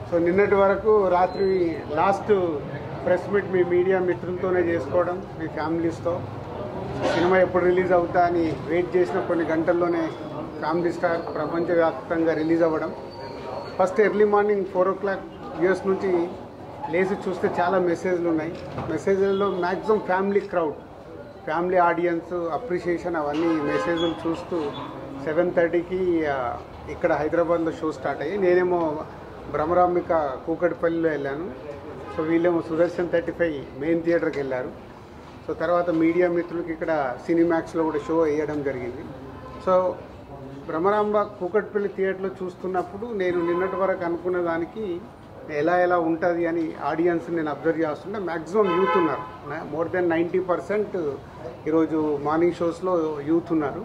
so నిన్నటి వరకు రాత్రి లాస్ట్ ప్రెస్ మీట్ మీ మీడియా మిత్రులతోనే చేసుకోవడం మీ ఫ్యామిలీస్తో సినిమా ఎప్పుడు రిలీజ్ అవుతా అని వెయిట్ చేసిన కొన్ని గంటల్లోనే ఫ్యామిలీ స్టార్ ప్రపంచవ్యాప్తంగా రిలీజ్ అవ్వడం first early morning four o'clock US నుంచి లేచి చూస్తే చాలా మెసేజ్లు ఉన్నాయి మెసేజ్లలో maximum family crowd family audience appreciation అవన్నీ మెసేజ్లు చూస్తూ సెవెన్ థర్టీకి ఇక్కడ హైదరాబాద్లో షో స్టార్ట్ అయ్యి నేనేమో భ్రమరాంబిక కూకటిపల్లిలో వెళ్ళాను సో వీళ్ళేమో సుదర్శన్ థర్టీ ఫైవ్ మెయిన్ థియేటర్కి వెళ్ళారు సో తర్వాత మీడియా మిత్రులకి ఇక్కడ సినిమాక్స్లో కూడా షో వేయడం జరిగింది సో భ్రమరాంబ కూకట్పల్లి థియేటర్లో చూస్తున్నప్పుడు నేను నిన్నటి వరకు అనుకున్న దానికి ఎలా ఎలా ఉంటుంది అని ఆడియన్స్ నేను అబ్జర్వ్ చేస్తుంటే మ్యాక్సిమం యూత్ ఉన్నారు మోర్ దెన్ నైంటీ పర్సెంట్ ఈరోజు మార్నింగ్ షోస్లో యూత్ ఉన్నారు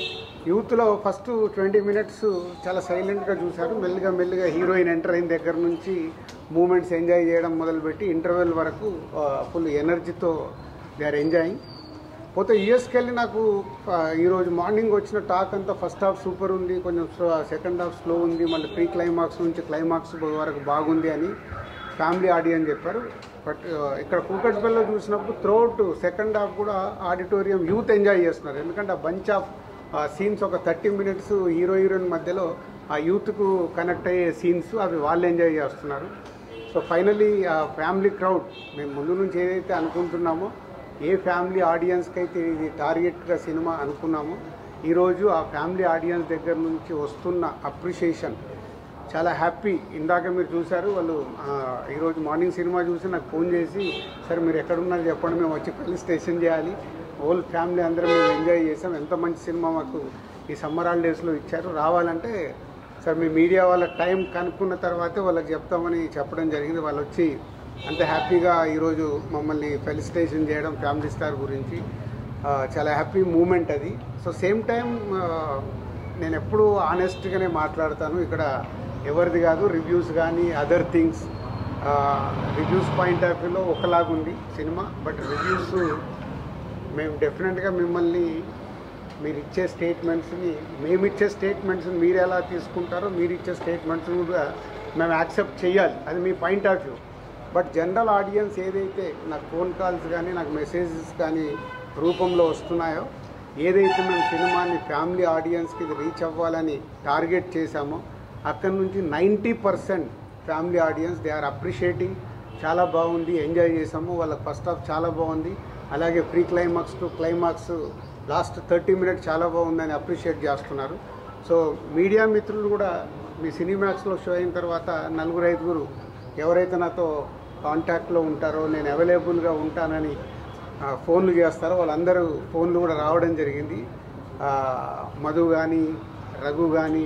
యూత్లో ఫస్ట్ ట్వంటీ మినిట్స్ చాలా సైలెంట్గా చూశారు మెల్లిగా మెల్లిగా హీరోయిన్ ఎంటర్ అయిన దగ్గర నుంచి మూమెంట్స్ ఎంజాయ్ చేయడం మొదలుపెట్టి ఇంటర్వెల్ వరకు ఫుల్ ఎనర్జీతో దే ఆర్ ఎంజాయింగ్ పోతే యూఎస్కి వెళ్ళి నాకు ఆ, ఈరోజు మార్నింగ్ వచ్చిన టాక్ అంతా ఫస్ట్ హాఫ్ సూపర్ ఉంది కొంచెం సెకండ్ హాఫ్ స్లో ఉంది మళ్ళీ ప్రీ క్లైమాక్స్ నుంచి క్లైమాక్స్ వరకు బాగుంది అని ఫ్యామిలీ ఆడియన్స్ చెప్పారు బట్ ఆ, ఇక్కడ కూకట్పల్లిలో చూసినప్పుడు త్రోట్ సెకండ్ హాఫ్ కూడా ఆడిటోరియం యూత్ ఎంజాయ్ చేస్తున్నారు ఎందుకంటే ఆ బంచ్ ఆఫ్ సీన్స్ ఒక థర్టీ మినిట్స్ హీరో హీరోయిన్ మధ్యలో ఆ యూత్కు కనెక్ట్ అయ్యే సీన్స్ అవి వాళ్ళు ఎంజాయ్ చేస్తున్నారు సో ఫైనలీ ఆ ఫ్యామిలీ క్రౌడ్ మేము ముందు నుంచి ఏదైతే అనుకుంటున్నామో ఏ ఫ్యామిలీ ఆడియన్స్కి అయితే ఇది టార్గెట్గా సినిమా అనుకున్నామో ఈరోజు ఆ ఫ్యామిలీ ఆడియన్స్ దగ్గర నుంచి వస్తున్న అప్రిషియేషన్ చాలా హ్యాపీ ఇందాక మీరు చూశారు వాళ్ళు ఆ, ఈరోజు మార్నింగ్ సినిమా చూసి నాకు ఫోన్ చేసి సార్ మీరు ఎక్కడున్నారు చెప్పండి మేము వచ్చి కలిసి స్టేషన్ చేయాలి హోల్ ఫ్యామిలీ అందరం మేము ఎంజాయ్ చేసాం ఎంత మంచి సినిమా మాకు ఈ సమ్మర్ హాలిడేస్లో ఇచ్చారు రావాలంటే సార్ మీ మీడియా వాళ్ళ టైం కనుక్కున్న తర్వాతే వాళ్ళకి చెప్తామని చెప్పడం జరిగింది వాళ్ళు వచ్చి అంత హ్యాపీగా ఈరోజు మమ్మల్ని ఫెలిసిటేషన్ చేయడం ఫ్యామిలీ స్టార్ గురించి ఆ, చాలా హ్యాపీ మూమెంట్ అది సో సేమ్ టైం నేను ఎప్పుడూ ఆనెస్ట్గానే మాట్లాడతాను ఇక్కడ ఎవరిది కాదు రివ్యూస్ కానీ other things reviews point of వ్యూలో ఒకలాగుంది సినిమా బట్ రివ్యూస్ మేము డెఫినెట్గా మిమ్మల్ని మీరు ఇచ్చే స్టేట్మెంట్స్ని మేము ఇచ్చే స్టేట్మెంట్స్ని మీరు ఎలా తీసుకుంటారో మీరు ఇచ్చే స్టేట్మెంట్స్ని కూడా మేము యాక్సెప్ట్ చేయాలి అది మీ point of view but general audience ఏదైతే నాకు ఫోన్ కాల్స్ కానీ నాకు మెసేజెస్ కానీ రూపంలో వస్తున్నాయో ఏదైతే మేము సినిమాని ఫ్యామిలీ ఆడియన్స్కి ఇది రీచ్ అవ్వాలని టార్గెట్ చేశామో అక్కడి నుంచి ninety percent family audience they are appreciating చాలా బాగుంది ఎంజాయ్ చేసాము వాళ్ళకి ఫస్ట్ హాఫ్ చాలా బాగుంది అలాగే pre climax to climax last thirty minutes చాలా బాగుందని అప్రిషియేట్ చేస్తున్నారు సో మీడియా మిత్రులు కూడా మీ సినిమాక్స్లో షో అయిన తర్వాత నలుగురు ఐదుగురు ఎవరైతే నాతో కాంటాక్ట్లో ఉంటారో నేను అవైలబుల్గా ఉంటానని ఆ, ఫోన్లు చేస్తారో వాళ్ళందరూ ఫోన్లు కూడా రావడం జరిగింది ఆ, మధు కానీ రఘు కానీ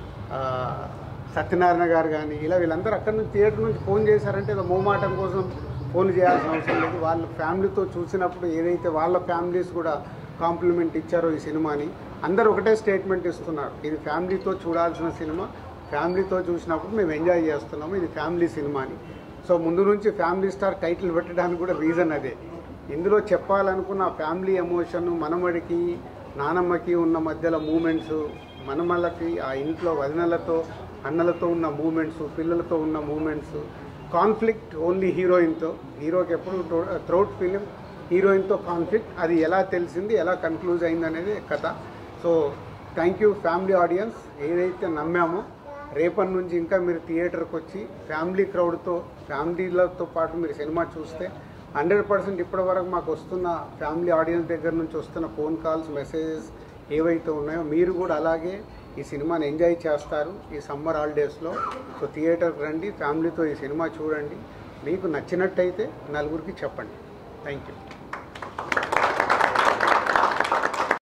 సత్యనారాయణ గారు కానీ ఇలా వీళ్ళందరూ అక్కడి నుంచి థియేటర్ నుంచి ఫోన్ చేశారంటే ఏదో మోమాటం కోసం ఫోన్ చేయాల్సిన అవసరం లేదు వాళ్ళ ఫ్యామిలీతో చూసినప్పుడు ఏదైతే వాళ్ళ ఫ్యామిలీస్ కూడా కాంప్లిమెంట్ ఇచ్చారో ఈ సినిమాని అందరూ ఒకటే స్టేట్మెంట్ ఇస్తున్నారు ఇది ఫ్యామిలీతో చూడాల్సిన సినిమా ఫ్యామిలీతో చూసినప్పుడు మేము ఎంజాయ్ చేస్తున్నాము ఇది ఫ్యామిలీ సినిమా అని సో ముందు నుంచి ఫ్యామిలీ స్టార్ టైటిల్ పెట్టడానికి కూడా రీజన్ అదే ఇందులో చెప్పాలనుకున్న ఫ్యామిలీ ఎమోషన్ మనమడికి నానమ్మకి ఉన్న మధ్యలో మూమెంట్స్ మనమళ్ళకి ఆ ఇంట్లో వదినలతో అన్నలతో ఉన్న మూమెంట్స్ పిల్లలతో ఉన్న మూమెంట్స్ కాన్ఫ్లిక్ట్ ఓన్లీ హీరోయిన్తో హీరోకి ఎప్పుడు త్రోట్ ఫిలిం హీరోయిన్తో కాన్ఫ్లిక్ట్ అది ఎలా తెలిసింది ఎలా కన్క్లూజ్ అయింది అనేది కథ so thank you family audience ఏదైతే నమ్మామో రేపటి నుంచి ఇంకా మీరు థియేటర్కి వచ్చి ఫ్యామిలీ క్రౌడ్తో ఫ్యామిలీలతో పాటు మీరు సినిమా చూస్తే హండ్రెడ్ పర్సెంట్ ఇప్పటి వరకు మాకు వస్తున్న ఫ్యామిలీ ఆడియన్స్ దగ్గర నుంచి వస్తున్న ఫోన్ కాల్స్ మెసేజెస్ ఏవైతే ఉన్నాయో మీరు కూడా అలాగే ఈ సినిమాని ఎంజాయ్ చేస్తారు ఈ సమ్మర్ హాలిడేస్లో సో థియేటర్కి రండి ఫ్యామిలీతో ఈ సినిమా చూడండి మీకు నచ్చినట్టయితే నలుగురికి చెప్పండి థ్యాంక్ యూ